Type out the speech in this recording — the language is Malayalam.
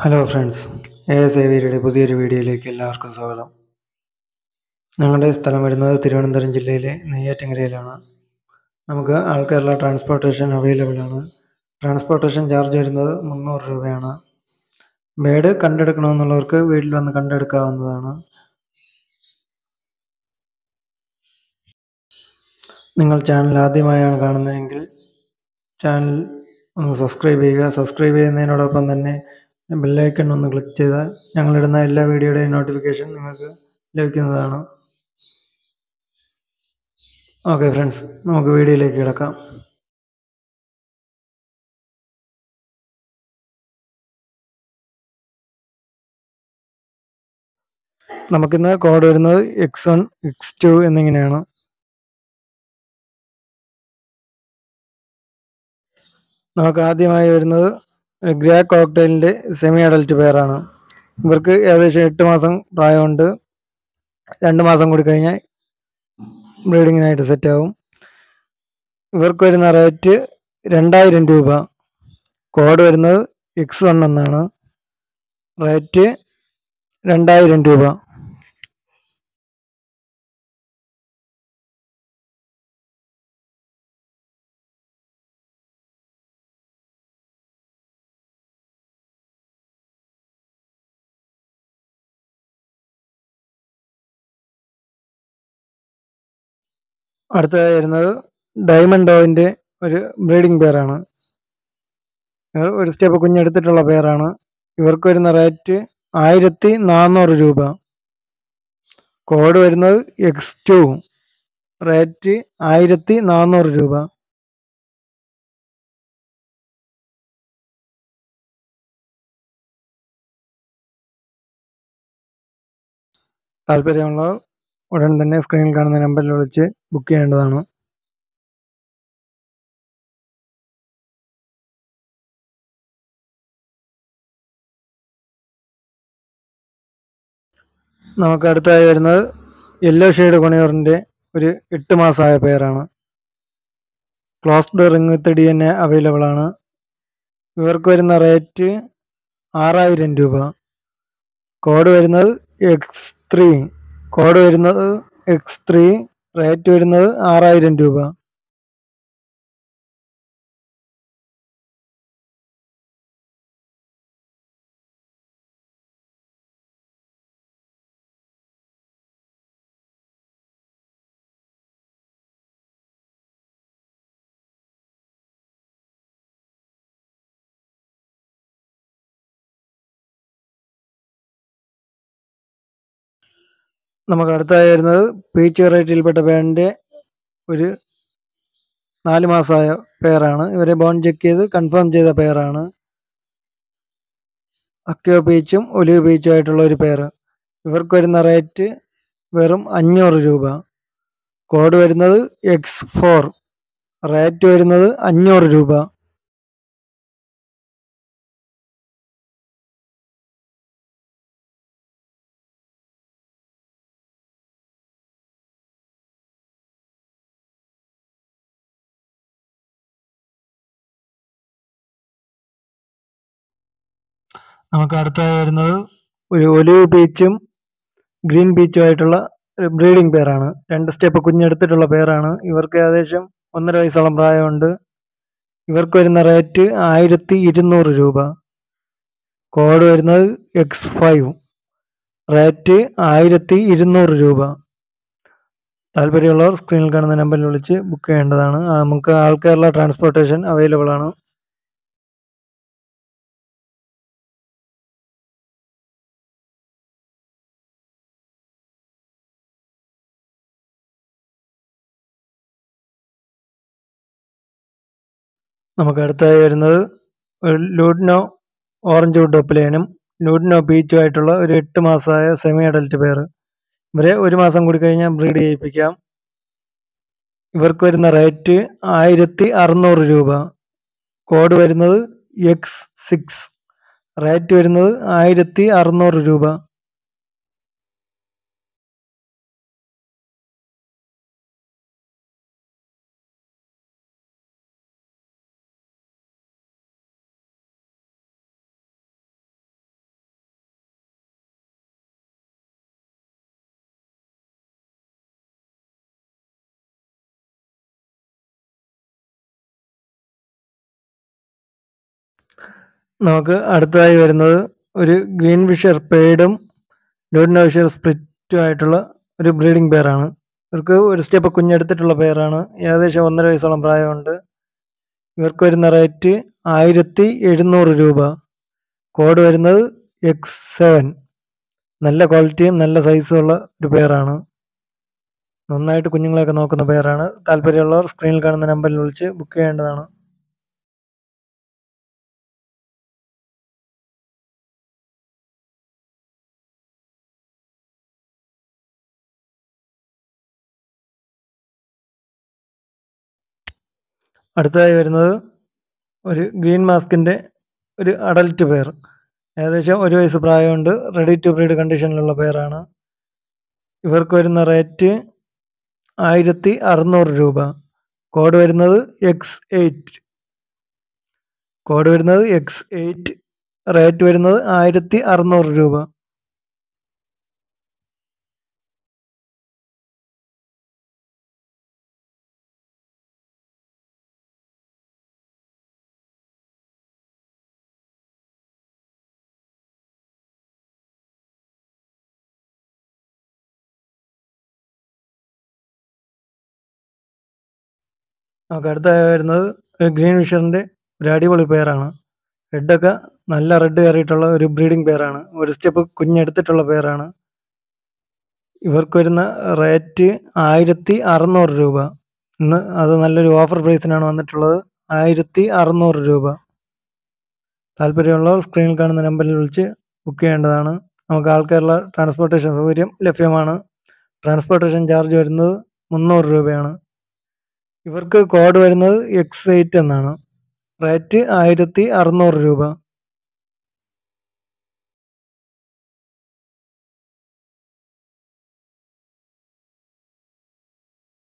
ഹലോ ഫ്രണ്ട്സ് എ എസ് സേവിയരുടെ പുതിയൊരു വീഡിയോയിലേക്ക് എല്ലാവർക്കും സ്വാഗതം ഞങ്ങളുടെ സ്ഥലം വരുന്നത് തിരുവനന്തപുരം ജില്ലയിലെ നെയ്യാറ്റിൻകരയിലാണ് നമുക്ക് ആൾ കേരള ട്രാൻസ്പോർട്ടേഷൻ അവൈലബിൾ ആണ് ട്രാൻസ്പോർട്ടേഷൻ ചാർജ് വരുന്നത് മുന്നൂറ് രൂപയാണ് ബേഡ് കണ്ടെടുക്കണമെന്നുള്ളവർക്ക് വീട്ടിൽ വന്ന് കണ്ടെടുക്കാവുന്നതാണ് നിങ്ങൾ ചാനൽ ആദ്യമായാണ് കാണുന്നതെങ്കിൽ ചാനൽ ഒന്ന് സബ്സ്ക്രൈബ് ചെയ്യുക സബ്സ്ക്രൈബ് ചെയ്യുന്നതിനോടൊപ്പം തന്നെ ബെല്ലൈക്കൺ ഒന്ന് ക്ലിക്ക് ചെയ്താൽ ഞങ്ങളിടുന്ന എല്ലാ വീഡിയോയുടെയും നോട്ടിഫിക്കേഷൻ നിങ്ങൾക്ക് ലഭിക്കുന്നതാണ് ഓക്കെ ഫ്രണ്ട്സ് നമുക്ക് വീഡിയോയിലേക്ക് കിടക്കാം നമുക്കിന്ന് കോഡ് വരുന്നത് എക്സ് വൺ എക്സ് ടു എന്നിങ്ങനെയാണ് നമുക്ക് ആദ്യമായി വരുന്നത് ഗ്രേ കോക്ടെയിലിൻ്റെ സെമി അഡൽറ്റ് പെയറാണ് ഇവർക്ക് ഏകദേശം എട്ട് മാസം പ്രായമുണ്ട് രണ്ട് മാസം കൂടി കഴിഞ്ഞാൽ ബ്രീഡിങ്ങിനായിട്ട് സെറ്റ് ആവും ഇവർക്ക് വരുന്ന റേറ്റ് രണ്ടായിരം രൂപ കോഡ് വരുന്നത് എക്സ് വൺ എന്നാണ് റേറ്റ് രണ്ടായിരം രൂപ അടുത്തതായി വരുന്നത് ഡയമണ്ടോവിൻ്റെ ഒരു ബ്രീഡിംഗ് പെയറാണ് ഒരു സ്റ്റെപ്പ് കുഞ്ഞെടുത്തിട്ടുള്ള പെയറാണ് ഇവർക്ക് വരുന്ന റേറ്റ് ആയിരത്തി നാനൂറ് രൂപ കോഡ് വരുന്നത് എക്സ് ടു റേറ്റ് ആയിരത്തി നാനൂറ് രൂപ താല്പര്യമുള്ളവർ ഉടൻ തന്നെ സ്ക്രീനിൽ കാണുന്ന നമ്പറിൽ വിളിച്ച് ബുക്ക് ചെയ്യേണ്ടതാണ് നമുക്ക് അടുത്തായി വരുന്നത് യെല്ലോ ഷെയ്ഡ് കൊണിയൂറിൻ്റെ ഒരു എട്ട് മാസമായ പെയറാണ് closed ring with D N A available ആണ് ഇവർക്ക് വരുന്ന റേറ്റ് ആറായിരം രൂപ കോഡ് വരുന്നത് എക്സ് ത്രീ കോഡ് വരുന്നത് എക്സ് ത്രീ റേറ്റ് വരുന്നത് ആറായിരം രൂപ നമുക്ക് അടുത്തായി വരുന്നത് പീച്ച് വെറൈറ്റിയിൽപ്പെട്ട പേരിൻ്റെ ഒരു നാല് മാസമായ പെയറാണ് ഇവരെ ബോൺ ചെക്ക് ചെയ്ത് കൺഫേം ചെയ്ത പെയറാണ് അക്യോ പീച്ചും ഒലിവ് പീച്ചും ആയിട്ടുള്ള ഒരു പെയർ ഇവർക്ക് വരുന്ന റേറ്റ് വെറും അഞ്ഞൂറ് രൂപ കോഡ് വരുന്നത് എക്സ് ഫോർ റേറ്റ് വരുന്നത് അഞ്ഞൂറ് രൂപ നമുക്ക് അടുത്തായി വരുന്നത് ഒരു ഒലിവ് ബീച്ചും ഗ്രീൻ ബീച്ചും ആയിട്ടുള്ള ഒരു ബ്രീഡിംഗ് പെയറാണ് രണ്ട് സ്റ്റെപ്പ് കുഞ്ഞെടുത്തിട്ടുള്ള പെയറാണ് ഇവർക്ക് ഏകദേശം ഒന്നര വയസ്സോളം പ്രായമുണ്ട് ഇവർക്ക് വരുന്ന റേറ്റ് ആയിരത്തി ഇരുന്നൂറ് രൂപ കോഡ് വരുന്നത് എക്സ് ഫൈവ് റേറ്റ് ആയിരത്തി ഇരുന്നൂറ് രൂപ താല്പര്യമുള്ളവർ സ്ക്രീനിൽ കാണുന്ന നമ്പറിൽ വിളിച്ച് ബുക്ക് ചെയ്യേണ്ടതാണ് നമുക്ക് ആൾ കേരള ട്രാൻസ്പോർട്ടേഷൻ അവൈലബിൾ ആണ് നമുക്ക് അടുത്തായി വരുന്നത് ഒരു ലൂഡിനോ ഓറഞ്ച് വുഡ് ഒപ്പിലേനും ലൂഡിനോ ബീച്ചും ആയിട്ടുള്ള ഒരു എട്ട് മാസമായ സെമി അഡൽറ്റ് പെയർ ഇവരെ ഒരു മാസം കൂടി കഴിഞ്ഞാൽ ബ്രീഡ് ചെയ്യിപ്പിക്കാം ഇവർക്ക് വരുന്ന റേറ്റ് ആയിരത്തി അറുന്നൂറ് രൂപ കോഡ് വരുന്നത് എക്സ് സിക്സ് റേറ്റ് വരുന്നത് ആയിരത്തി അറുന്നൂറ് രൂപ നമുക്ക് അടുത്തതായി വരുന്നത് ഒരു ഗ്രീൻ വിഷർ പെയ്ഡും ലൂഡിനോ വിഷർ സ്പ്ലിറ്റും ആയിട്ടുള്ള ഒരു ബ്രീഡിംഗ് പെയറാണ് ഇവർക്ക് ഒരു സ്റ്റെപ്പ് കുഞ്ഞെടുത്തിട്ടുള്ള പെയറാണ് ഏകദേശം ഒന്നര വയസ്സോളം പ്രായമുണ്ട് ഇവർക്ക് വരുന്ന റേറ്റ് ആയിരത്തി എഴുന്നൂറ് രൂപ കോഡ് വരുന്നത് എക്സ് സെവൻ നല്ല ക്വാളിറ്റിയും നല്ല സൈസും ഉള്ള ഒരു പെയറാണ് നന്നായിട്ട് കുഞ്ഞുങ്ങളെയൊക്കെ നോക്കുന്ന പെയറാണ് താല്പര്യമുള്ളവർ സ്ക്രീനിൽ കാണുന്ന നമ്പറിൽ വിളിച്ച് ബുക്ക് ചെയ്യേണ്ടതാണ് അടുത്തതായി വരുന്നത് ഒരു ഗ്രീൻ മാസ്കിൻ്റെ ഒരു അഡൽറ്റ് പെയർ ഏകദേശം ഒരു വയസ്സ് പ്രായമുണ്ട് റെഡി ടു ബ്രീഡ് കണ്ടീഷനിലുള്ള പെയറാണ് ഇവർക്ക് വരുന്ന റേറ്റ് ആയിരത്തി അറുന്നൂറ് രൂപ കോഡ് വരുന്നത് എക്സ് എയ്റ്റ് കോഡ് വരുന്നത് എക്സ് എയ്റ്റ് റേറ്റ് വരുന്നത് ആയിരത്തി അറുന്നൂറ് രൂപ നമുക്ക് അടുത്ത വരുന്നത് ഒരു ഗ്രീൻ വിഷറിൻ്റെ ഒരു അടിപൊളി പെയറാണ് റെഡൊക്കെ നല്ല റെഡ് കയറിയിട്ടുള്ള ഒരു ബ്രീഡിംഗ് പെയറാണ് ഒരു സ്റ്റെപ്പ് കുഞ്ഞെടുത്തിട്ടുള്ള പെയറാണ് ഇവർക്ക് വരുന്ന റേറ്റ് ആയിരത്തി അറുന്നൂറ് രൂപ ഇന്ന് അത് നല്ലൊരു ഓഫർ പ്രൈസിനാണ് വന്നിട്ടുള്ളത് ആയിരത്തി അറുന്നൂറ് രൂപ താല്പര്യമുള്ളവർ സ്ക്രീനിൽ കാണുന്ന നമ്പറിൽ വിളിച്ച് ബുക്ക് ചെയ്യേണ്ടതാണ് നമുക്ക് ആൾക്കാരുള്ള ട്രാൻസ്പോർട്ടേഷൻ സൗകര്യം ലഭ്യമാണ് ട്രാൻസ്പോർട്ടേഷൻ ചാർജ് വരുന്നത് മുന്നൂറ് രൂപയാണ് ഇവർക്ക് കോഡ് വരുന്നത് എക്സ് എയ്റ്റ് എന്നാണ് റേറ്റ് ആയിരത്തി അറുന്നൂറ് രൂപ